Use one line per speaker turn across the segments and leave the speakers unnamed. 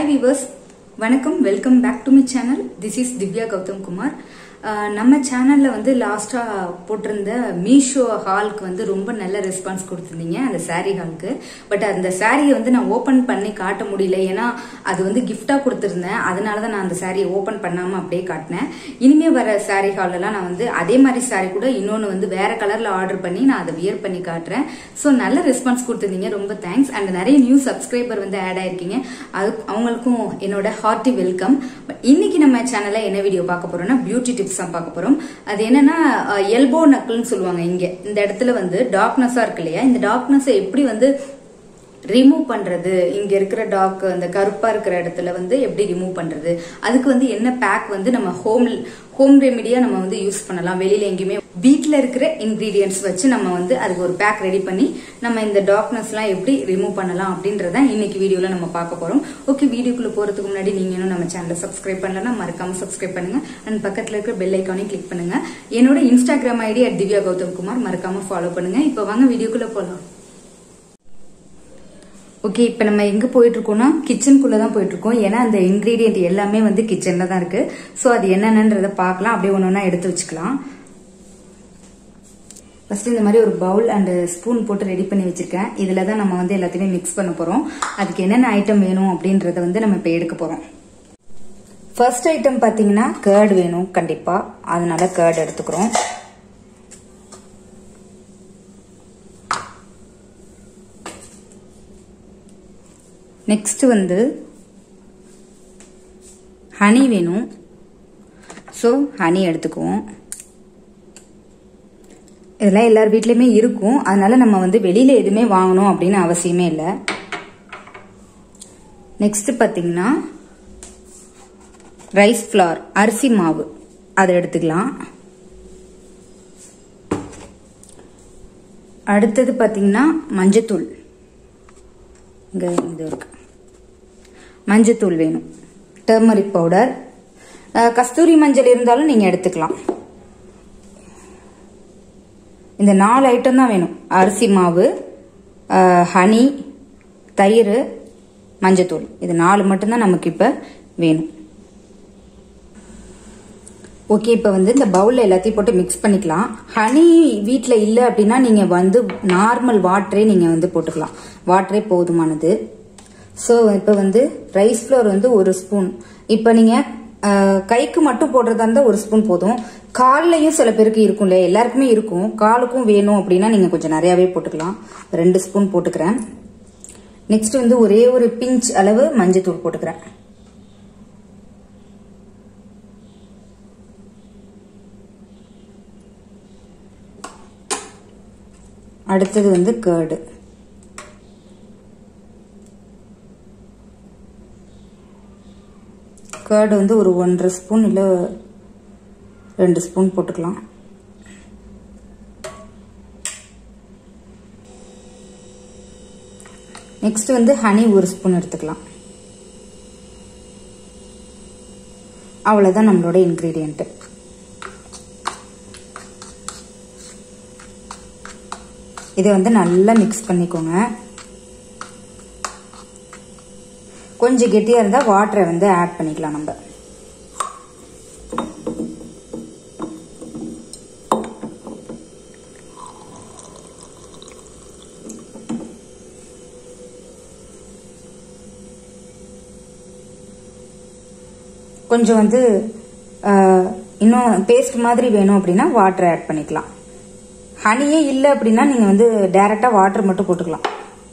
viewers வணக்கம் welcome back to my channel this is Divya Gautham Kumar ah, நம்ம சேனல்ல வந்து லாஸ்டா போட்டிருந்த மீஷோ ஹாலுக்கு வந்து ரொம்ப நல்ல ரெஸ்பான்ஸ் கொடுத்துருந்தீங்க அந்த saree ஹாலுக்கு பட் அந்த சாரியை வந்து நான் ஓபன் பண்ணி காட்ட முடியல ஏன்னா அது வந்து gift-ஆ கொடுத்துருந்தேன் அதனால தான் நான் அந்த சாரியை ஓபன் பண்ணாம அப்படியே காட்டினேன் இனிமே வர saree ஹால் எல்லாம் நான் வந்து அதே மாதிரி saree கூட இன்னொன்னு வந்து வேற கலர்ல ஆர்டர் பண்ணி நான் அதை வியர் பண்ணி காட்டுறேன் ஸோ நல்ல ரெஸ்பான்ஸ் கொடுத்துருந்தீங்க ரொம்ப தேங்க்ஸ் அண்ட் நிறைய நியூ சப்ஸ்கிரைபர் வந்து ஆட் ஆயிருக்கீங்க அது அவங்களுக்கும் என்னோட ஹார்ட்டி வெல்கம் இன்னைக்கு நம்ம சேனல்ல என்ன வீடியோ பார்க்க போறோம்னா பியூட்டி டிப்ஸ் தான் பார்க்க போறோம் அது என்னன்னா எல்போ நக்கல்னு சொல்லுவாங்க இங்க இந்த இடத்துல வந்து டார்க்னஸா இருக்கு இல்லையா இந்த டார்க்னஸை எப்படி வந்து ரிமூவ் பண்றது இங்க இருக்கிற டாக் அந்த கருப்பா இருக்கிற இடத்துல வந்து எப்படி ரிமூவ் பண்றது அதுக்கு வந்து என்ன பேக் வந்து நம்ம ஹோம் ஹோம் ரெமிடியா நம்ம வந்து யூஸ் பண்ணலாம் வெளியில எங்கேயுமே வீட்ல இருக்கிற இன்கிரீடியன்ஸ் வச்சு நம்ம வந்து அதுக்கு ஒரு பேக் ரெடி பண்ணி நம்ம இந்த டார்க்னஸ் எல்லாம் எப்படி ரிமூவ் பண்ணலாம் அப்படின்றத இன்னைக்கு வீடியோல நம்ம பார்க்க போறோம் ஓகே வீடியோக்குள்ள போறதுக்கு முன்னாடி நீங்க இன்னும் நம்ம சேனலை சப்ஸ்கிரைப் பண்ணலன்னா மறக்காம சப்ஸ்கிரைப் பண்ணுங்க அண்ட் பக்கத்துல இருக்கிற பெல் ஐக்கானையும் கிளிக் பண்ணுங்க என்னோட Instagram ID at Divya Gautham Kumar மறக்காம ஃபாலோ பண்ணுங்க இப்போ வாங்க வீடியோக்குள்ள போலாம் ஓகே இப்போ நம்ம எங்க போயிட்டு இருக்கோம்னா கிச்சனுக்குள்ள தான் போயிட்டு இருக்கோம் ஏன்னா அந்த இன்கிரீடியன்ட் எல்லாமே வந்து கிச்சன்ல தான் இருக்கு ஸோ அது என்னென்னன்றத பார்க்கலாம் அப்படியே ஒன்று ஒன்றா எடுத்து வச்சுக்கலாம் ஃபர்ஸ்ட் இந்த மாதிரி ஒரு பவுல் அண்ட் ஸ்பூன் போட்டு ரெடி பண்ணி வச்சிருக்கேன் இதுல தான் நம்ம வந்து எல்லாத்தையுமே மிக்ஸ் பண்ண போறோம் அதுக்கு என்னென்ன ஐட்டம் வேணும் அப்படின்றத வந்து நம்ம இப்போ எடுக்க போறோம் ஃபர்ஸ்ட் ஐட்டம் பார்த்தீங்கன்னா கேர்டு வேணும் கண்டிப்பா அதனால கேர்டு எடுத்துக்கிறோம் நெக்ஸ்ட் வந்து ஹனி வேணும் ஸோ ஹனி எடுத்துக்குவோம் இதெல்லாம் எல்லார் வீட்லயுமே இருக்கும் அதனால நம்ம வந்து வெளியில எதுவுமே வாங்கணும் அப்படின்னு அவசியமே இல்லை நெக்ஸ்ட் பாத்தீங்கன்னா ரைஸ் ஃப்ளார் அரிசி மாவு அதை எடுத்துக்கலாம் அடுத்தது பாத்தீங்கன்னா மஞ்சத்தூள் இங்க இது இருக்கு மஞ்சத்தூள் வேணும் டர்மரிக் பவுடர் கஸ்தூரி மஞ்சள் இருந்தாலும் நீங்க எடுத்துக்கலாம் இந்த நாலு ஐட்டம் தான் வேணும் அரிசி மாவு ஹனி தயிர் மஞ்சத்தூள் இது நாலு மட்டும்தான் நமக்கு இப்போ வேணும் ஓகே இப்போ வந்து இந்த பவுலில் எல்லாத்தையும் போட்டு மிக்ஸ் பண்ணிக்கலாம் ஹனி வீட்டில் இல்லை அப்படின்னா நீங்கள் வந்து நார்மல் வாட்டரே நீங்கள் வந்து போட்டுக்கலாம் வாட்டரே போதுமானது ஸோ இப்போ வந்து ரைஸ் ஃப்ளோர் வந்து ஒரு ஸ்பூன் இப்போ நீங்கள் கைக்கு மட்டும் போடுறதா இருந்தால் ஒரு ஸ்பூன் போதும் கால்லையும் சில பேருக்கு இருக்கும்ல எல்லாருக்குமே இருக்கும் காலுக்கும் வேணும் அப்படின்னா நீங்கள் கொஞ்சம் நிறையாவே போட்டுக்கலாம் ரெண்டு ஸ்பூன் போட்டுக்கிறேன் நெக்ஸ்ட் வந்து ஒரே ஒரு பிஞ்ச் அளவு மஞ்சத்தூள் போட்டுக்கிறேன் அடுத்தது வந்து கேர்டு கேர்டு வந்து ஒரு ஒன்றரை ஸ்பூன் இல்லை ரெண்டு ஸ்பூன் போட்டுக்கலாம் நெக்ஸ்ட் வந்து ஹனி ஒரு ஸ்பூன் எடுத்துக்கலாம் அவ்வளோதான் நம்மளோட இன்க்ரீடியண்ட்டு இதை வந்து நல்லா மிக்ஸ் பண்ணிக்கோங்க கொஞ்சம் கெட்டியாக இருந்தால் வாட்டரை வந்து ஆட் பண்ணிக்கலாம் நம்ம கொஞ்சம் வந்து இன்னும் பேஸ்ட் மாதிரி வேணும் அப்படின்னா வாட்டர் ஆட் பண்ணிக்கலாம் ஹனியே இல்லை அப்படின்னா நீங்கள் வந்து டைரெக்டாக வாட்டர் மட்டும் போட்டுக்கலாம்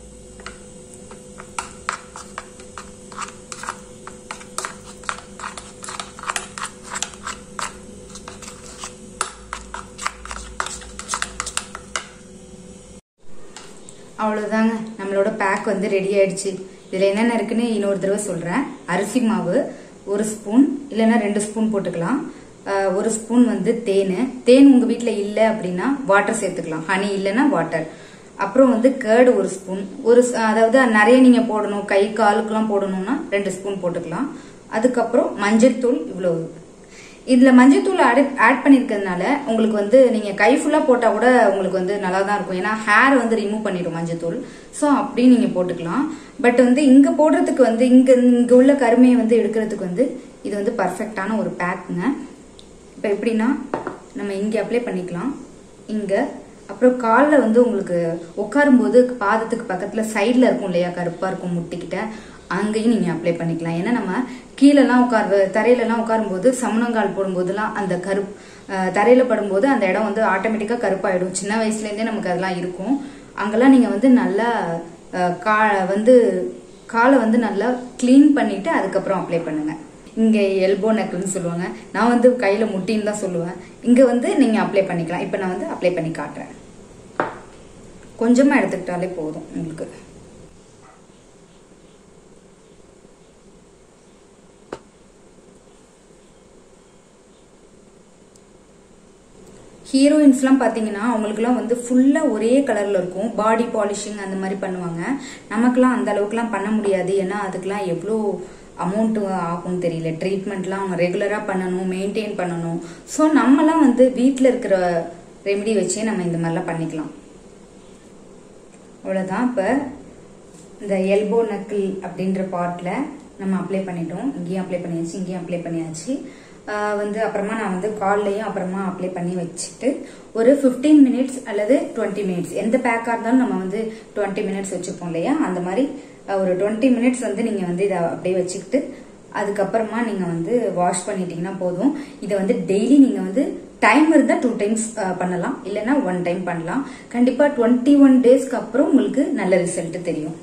அவ்வளோதாங்க நம்மளோட பேக் வந்து ரெடி ஆயிடுச்சு இதில் என்னென்ன இருக்குன்னு இன்னொரு தடவை சொல்கிறேன் அரிசி மாவு ஒரு ஸ்பூன் இல்லைன்னா ரெண்டு ஸ்பூன் போட்டுக்கலாம் ஒரு ஸ்பூன் வந்து தேன் தேன் உங்கள் வீட்டில் இல்லை அப்படின்னா வாட்டர் சேர்த்துக்கலாம் ஹனி இல்லைன்னா வாட்டர் அப்புறம் வந்து கேர்டு ஒரு ஸ்பூன் ஒரு அதாவது நிறைய நீங்கள் போடணும் கை காலுக்கெல்லாம் போடணும்னா ரெண்டு ஸ்பூன் போட்டுக்கலாம் அதுக்கப்புறம் மஞ்சள் தூள் இவ்வளோ இதுல மஞ்சத்தூள் ஆட் பண்ணிருக்கிறதுனால உங்களுக்கு வந்து நீங்க கை ஃபுல்லா போட்டா கூட உங்களுக்கு வந்து நல்லா தான் இருக்கும் ஏன்னா ஹேர் வந்து ரிமூவ் பண்ணிடும் மஞ்சத்தூள் ஸோ அப்படி நீங்க போட்டுக்கலாம் பட் வந்து இங்க போடுறதுக்கு வந்து இங்க இங்க உள்ள கருமையை வந்து எடுக்கிறதுக்கு வந்து இது வந்து பர்ஃபெக்டான ஒரு பேக்குங்க இப்போ எப்படின்னா நம்ம இங்க அப்ளை பண்ணிக்கலாம் இங்க அப்புறம் காலில் வந்து உங்களுக்கு உட்காரும்போது பாதத்துக்கு பக்கத்துல சைடில் இருக்கும் இல்லையா கருப்பா இருக்கும் முட்டிக்கிட்ட அங்கேயும் நீங்க அப்ளை பண்ணிக்கலாம் ஏன்னா நம்ம கீழெல்லாம் உட்கார் தரையிலலாம் உட்காரும்போது சமணங்கால் போடும்போதெல்லாம் அந்த கருப் அஹ், தரையில படும்போது அந்த இடம் வந்து ஆட்டோமேட்டிக்கா கருப்பாயிடும் சின்ன வயசுலேருந்தே நமக்கு அதெல்லாம் இருக்கும் அங்கெல்லாம் நீங்க வந்து நல்லா அஹ், கா வந்து காலை வந்து நல்லா க்ளீன் பண்ணிட்டு அதுக்கப்புறம் அப்ளை பண்ணுங்க இங்க எல்போ நெக்னு சொல்லுவாங்க நான் வந்து கையில முட்டின்னு தான் சொல்லுவேன் இங்க வந்து நீங்க அப்ளை பண்ணிக்கலாம் இப்போ நான் வந்து அப்ளை பண்ணி காட்டுறேன் கொஞ்சமா எடுத்துக்கிட்டாலே போதும் உங்களுக்கு ஹீரோயின்ஸ்லாம் பார்த்தீங்கன்னா அவங்களுக்குலாம் வந்து ஃபுல்லாக ஒரே கலரில் இருக்கும் பாடி பாலிஷிங் அந்த மாதிரி பண்ணுவாங்க நமக்குலாம் அந்த அளவுக்குலாம் பண்ண முடியாது ஏன்னா அதுக்கெலாம் எவ்வளோ அமௌண்ட் ஆகும்னு தெரியல ட்ரீட்மெண்ட்லாம் அவங்க ரெகுலராக பண்ணணும் மெயின்டைன் பண்ணணும் ஸோ நம்மலாம் வந்து வீட்டில் இருக்கிற ரெமெடி வச்சே நம்ம இந்த மாதிரிலாம் பண்ணிக்கலாம் அவ்வளோதான் இப்போ இந்த எல்போ நக்கிள் அப்படின்ற பார்ட்டில் நம்ம அப்ளை பண்ணிட்டோம் இங்கேயும் அப்ளை பண்ணியாச்சு இங்கேயும் அப்ளை பண்ணியாச்சு ஆஹ் வந்து அப்புறமா நான் வந்து கால்லையும் அப்புறமா அப்ளை பண்ணி வச்சுட்டு ஒரு 15 மினிட்ஸ் அல்லது டுவெண்ட்டி மினிட்ஸ் எந்த பேக்காக இருந்தாலும் நம்ம வந்து டுவெண்ட்டி மினிட்ஸ் வச்சுப்போம் இல்லையா அந்த மாதிரி ஆஹ் ஒரு டுவெண்ட்டி மினிட்ஸ் வந்து நீங்கள் வந்து இதை அப்படியே வச்சுக்கிட்டு அதுக்கப்புறமா நீங்கள் வந்து வாஷ் பண்ணிட்டீங்கன்னா போதும் இதை வந்து டெய்லி நீங்கள் வந்து டைம் இருந்தால் டூ டைம்ஸ் பண்ணலாம் இல்லைன்னா ஒன் டைம் பண்ணலாம் கண்டிப்பாக டுவெண்ட்டி ஒன் டேஸ்க்கு அப்புறம் உங்களுக்கு நல்ல ரிசல்ட் தெரியும்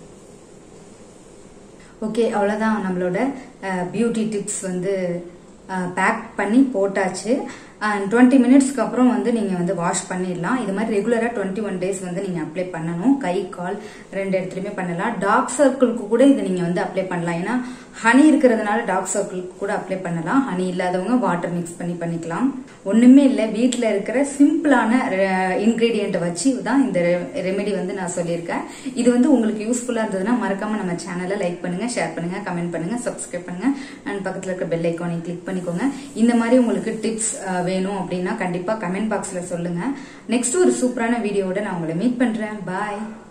ஓகே அவ்வளோதான் நம்மளோட பியூட்டி டிப்ஸ் வந்து பேக் பண்ணி போட்டாச்சு டுவெண்ட்டி மினிட்ஸ்க்கு அப்புறம் வந்து நீங்கள் வந்து வாஷ் பண்ணிடலாம் இது மாதிரி ரெகுலராக டுவெண்ட்டி ஒன் டேஸ் வந்து நீங்கள் அப்ளை பண்ணணும் கை கால் ரெண்டு இடத்துலையுமே பண்ணலாம் டார்க் சர்க்கிள்க்கு கூட இதை நீங்கள் வந்து அப்ளை பண்ணலாம் ஏன்னா ஹனி இருக்கிறதுனால டார்க் சர்க்கிள்க்கு கூட அப்ளை பண்ணலாம் ஹனி இல்லாதவங்க வாட்டர் மிக்ஸ் பண்ணி பண்ணிக்கலாம் ஒன்றுமே இல்லை வீட்டில் இருக்கிற சிம்பிளான இன்க்ரீடியண்ட்டை வச்சு தான் இந்த ரெமெடி வந்து நான் சொல்லியிருக்கேன் இது வந்து உங்களுக்கு யூஸ்ஃபுல்லாக இருந்ததுன்னா மறக்காம நம்ம சேனலை லைக் பண்ணுங்க ஷேர் பண்ணுங்க கமெண்ட் பண்ணுங்க சப்ஸ்கிரைப் பண்ணுங்க அண்ட் பக்கத்தில் இருக்க பெல் ஐக்கானை கிளிக் பண்ணிக்கோங்க இந்த மாதிரி உங்களுக்கு டிப்ஸ் வேணும் அப்படின்னா கண்டிப்பாக கமெண்ட் பாக்ஸில் சொல்லுங்க நெக்ஸ்ட் ஒரு சூப்பரான வீடியோவோட நான் உங்களை மீட் பண்றேன் பாய்